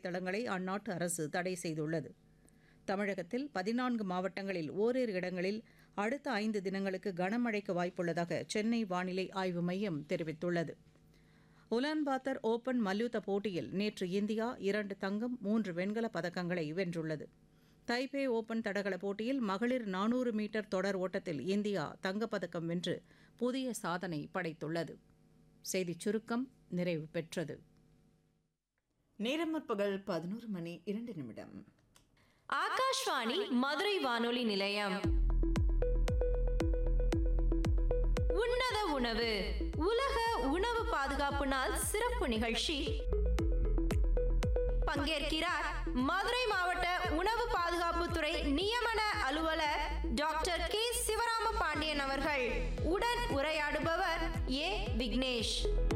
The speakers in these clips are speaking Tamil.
வலைதளங்களை அந்நாட்டு அரசு தடை செய்துள்ளது தமிழகத்தில் பதினான்கு மாவட்டங்களில் ஓரிரு இடங்களில் அடுத்த ஐந்து தினங்களுக்கு கனமழைக்கு வாய்ப்புள்ளதாக சென்னை வானிலை ஆய்வு மையம் தெரிவித்துள்ளது உலான்பாத்தர் ஓபன் மல்யுத்த போட்டியில் நேற்று இந்தியா இரண்டு தங்கம் மூன்று வெண்கலப் பதக்கங்களை வென்றுள்ளது தைபே ஓபன் தடகள போட்டியில் மகளிர் நானூறு மீட்டர் தொடர் ஓட்டத்தில் இந்தியா தங்கப்பதக்கம் வென்று புதிய சாதனை படைத்துள்ளது செய்திச் சுருக்கம் நிறைவு பெற்றது நேரம் முற்பகல் பதினோரு மணி இரண்டு நிமிடம் ஆகாஷ்வாணி மதுரை வானொலி நிலையம் உன்னத உணவு உலக உணவு பாதுகாப்பு நாள் சிறப்பு நிகழ்ச்சி பங்கேற்கிறார் மதுரை மாவட்ட உணவு பாதுகாப்புத்துறை நியமன அலுவலர் டாக்டர் கே சிவராம பாண்டியன் அவர்கள் உடன் உரையாடுபவர் ஏ விக்னேஷ்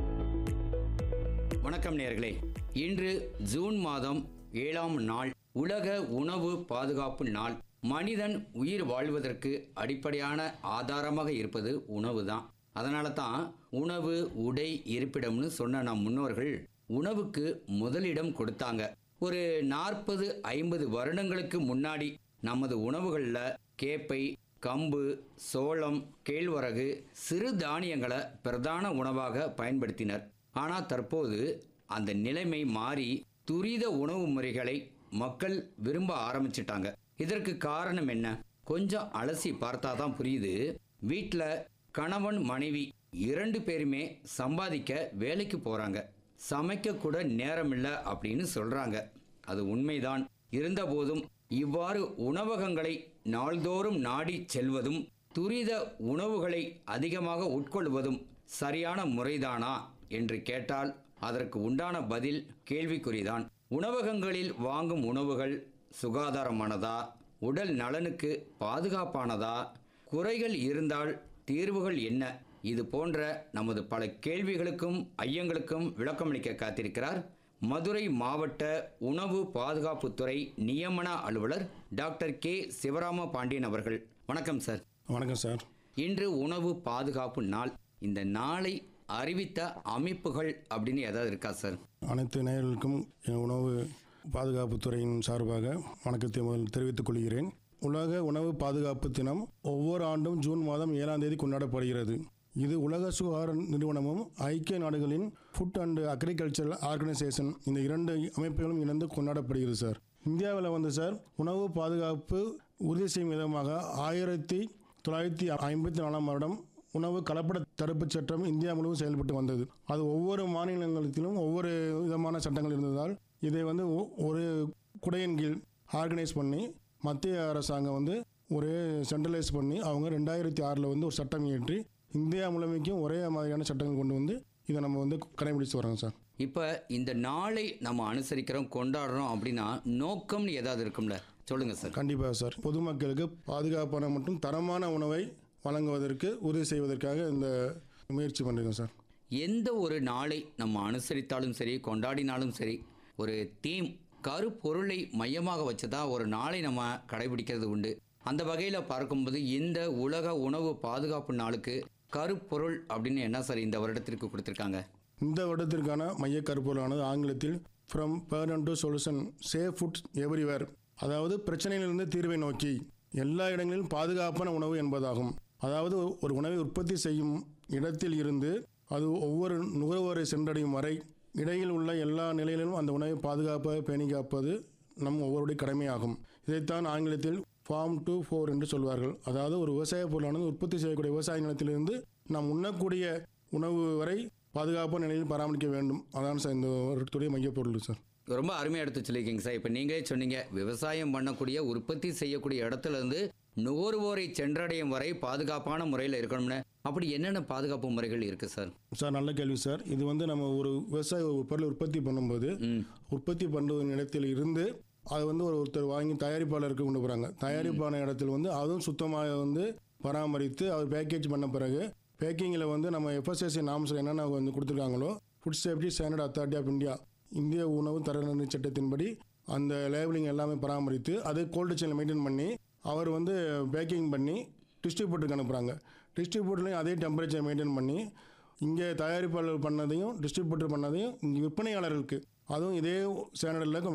வணக்கம் நேர்களே இன்று ஜூன் மாதம் ஏழாம் நாள் உலக உணவு பாதுகாப்பு நாள் மனிதன் உயிர் வாழ்வதற்கு அடிப்படையான ஆதாரமாக இருப்பது உணவு தான் அதனால தான் உணவு உடை இருப்பிடம்னு சொன்ன நம் முன்னோர்கள் உணவுக்கு முதலிடம் கொடுத்தாங்க ஒரு நாற்பது ஐம்பது வருடங்களுக்கு முன்னாடி நமது உணவுகளில் கேப்பை கம்பு சோளம் கேழ்வரகு சிறு தானியங்களை பிரதான உணவாக பயன்படுத்தினர் ஆனால் தற்போது அந்த நிலைமை மாறி துரித உணவு முறைகளை மக்கள் விரும்ப ஆரம்பிச்சிட்டாங்க இதற்கு காரணம் என்ன கொஞ்சம் அலசி பார்த்தா தான் புரியுது வீட்டில் கணவன் மனைவி இரண்டு பேருமே சம்பாதிக்க வேலைக்கு போறாங்க சமைக்க கூட நேரம் இல்லை அப்படின்னு சொல்றாங்க அது உண்மைதான் இருந்தபோதும் இவ்வாறு உணவகங்களை நாள்தோறும் நாடி செல்வதும் துரித உணவுகளை அதிகமாக உட்கொள்வதும் சரியான முறைதானா என்று கேட்டால் அதற்கு உண்டான பதில் கேள்விக்குறிதான் உணவகங்களில் வாங்கும் உணவுகள் சுகாதாரமானதா உடல் நலனுக்கு பாதுகாப்பானதா குறைகள் இருந்தால் தீர்வுகள் என்ன இது போன்ற நமது பல கேள்விகளுக்கும் ஐயங்களுக்கும் விளக்கமளிக்க காத்திருக்கிறார் மதுரை மாவட்ட உணவு பாதுகாப்புத்துறை நியமன அலுவலர் டாக்டர் கே சிவராம பாண்டியன் அவர்கள் வணக்கம் சார் வணக்கம் சார் இன்று உணவு பாதுகாப்பு நாள் இந்த நாளை அறிவித்த அமைப்புகள் அப்படின்னு ஏதாவது இருக்கா சார் அனைத்து நேயர்களுக்கும் என் உணவு பாதுகாப்புத்துறையின் சார்பாக வணக்கத்தை முதல் தெரிவித்துக் கொள்கிறேன் உலக உணவு பாதுகாப்பு தினம் ஒவ்வொரு ஆண்டும் ஜூன் மாதம் ஏழாம் தேதி கொண்டாடப்படுகிறது இது உலக சுகாதார நிறுவனமும் ஐக்கிய நாடுகளின் ஃபுட் அண்ட் அக்ரிகல்ச்சர் ஆர்கனைசேஷன் இந்த இரண்டு அமைப்புகளும் இணைந்து கொண்டாடப்படுகிறது சார் இந்தியாவில் வந்து சார் உணவு பாதுகாப்பு உறுதி செய்யும் விதமாக ஆயிரத்தி தொள்ளாயிரத்தி ஐம்பத்தி நாலாம் வருடம் உணவு கலப்பட தடுப்புச் சட்டம் இந்தியா முழுவதும் செயல்பட்டு வந்தது அது ஒவ்வொரு மாநிலங்களிலும் ஒவ்வொரு விதமான சட்டங்கள் இருந்ததால் இதை வந்து ஒ- ஒரு குடையின் கீழ் ஆர்கனைஸ் பண்ணி மத்திய அரசாங்கம் வந்து ஒரு சென்ட்ரலைஸ் பண்ணி அவங்க ரெண்டாயிரத்தி ஆறில் வந்து ஒரு சட்டம் இயற்றி இந்தியா முழுமைக்கும் ஒரே மாதிரியான சட்டங்கள் கொண்டு வந்து இதை நம்ம வந்து கடைபிடிச்சு வரோங்க சார் இப்போ இந்த நாளை நம்ம அனுசரிக்கிறோம் கொண்டாடுறோம் அப்படின்னா நோக்கம்னு ஏதாவது இருக்கும்ல சொல்லுங்க சார் கண்டிப்பாக சார் பொதுமக்களுக்கு பாதுகாப்பான மற்றும் தரமான உணவை வழங்குவதற்கு உறுதி செய்வதற்காக இந்த முயற்சி பண்ணியிருக்கோம் சார் எந்த ஒரு நாளை நம்ம அனுசரித்தாலும் சரி கொண்டாடினாலும் சரி ஒரு தீம் கருப்பொருளை மையமாக வச்சு தான் ஒரு நாளை நம்ம கடைபிடிக்கிறது உண்டு அந்த வகையில் பார்க்கும்போது இந்த உலக உணவு பாதுகாப்பு நாளுக்கு கருப்பொருள் அப்படின்னு என்ன சார் இந்த வருடத்திற்கு கொடுத்துருக்காங்க இந்த வருடத்திற்கான மைய கருப்பொருளானது ஆங்கிலத்தில் from burn to solution safe food everywhere அதாவது பிரச்சனையிலிருந்து தீர்வை நோக்கி எல்லா இடங்களிலும் பாதுகாப்பான உணவு என்பதாகும் அதாவது ஒரு உணவை உற்பத்தி செய்யும் இடத்தில் இருந்து அது ஒவ்வொரு நுகர்வோரை சென்றடையும் வரை இடையில் உள்ள எல்லா நிலையிலும் அந்த உணவை பாதுகாப்பாக பேணி காப்பது நம் ஒவ்வொருடைய கடமையாகும் இதைத்தான் ஆங்கிலத்தில் ஃபார்ம் டு ஃபோர் என்று சொல்வார்கள் அதாவது ஒரு விவசாய பொருளானது உற்பத்தி செய்யக்கூடிய விவசாய நிலத்திலிருந்து நாம் உண்ணக்கூடிய உணவு வரை பாதுகாப்பான நிலையில் பராமரிக்க வேண்டும் அதான் சார் இந்த வருடத்துடைய மையப்பொருள் சார் ரொம்ப அருமையாக எடுத்து சொல்லியிருக்கீங்க சார் இப்போ நீங்களே சொன்னீங்க விவசாயம் பண்ணக்கூடிய உற்பத்தி செய்யக்கூடிய இடத்துல இருந்து நுகர்வோரை சென்றடையும் வரை பாதுகாப்பான முறையில் இருக்கணும்னு அப்படி என்னென்ன பாதுகாப்பு முறைகள் இருக்குது சார் சார் நல்ல கேள்வி சார் இது வந்து நம்ம ஒரு விவசாய ஒரு பொருளை உற்பத்தி பண்ணும்போது ம் உற்பத்தி பண்ணுற இடத்தில் இருந்து அது வந்து ஒரு ஒருத்தர் வாங்கி தயாரிப்பாளருக்கு கொண்டு போகிறாங்க தயாரிப்பான இடத்துல வந்து அதுவும் சுத்தமாக வந்து பராமரித்து அவர் பேக்கேஜ் பண்ண பிறகு பேக்கிங்கில் வந்து நம்ம எஃப்எஸ்எஸ்சி நாம்ஸில் என்னென்ன வந்து கொடுத்துருக்காங்களோ food safety standard authority of India இந்திய உணவு தரநிலை சட்டத்தின்படி அந்த லேபிளிங் எல்லாமே பராமரித்து அது கோல்டு செயினில் மெயின்டைன் பண்ணி அவர் வந்து பேக்கிங் பண்ணி டிஸ்ட்ரிபியூட்டருக்கு அனுப்புகிறாங்க டிஸ்ட்ரிபியூட்டர்லையும் அதே டெம்பரேச்சர் மெயின்டைன் பண்ணி இங்கே தயாரிப்பாளர் பண்ணதையும் டிஸ்ட்ரிபியூட்டர் பண்ணதையும் இங்கே விற்பனையாளர்களுக்கு அதுவும் இதே ஸ்டாண்டர்டில்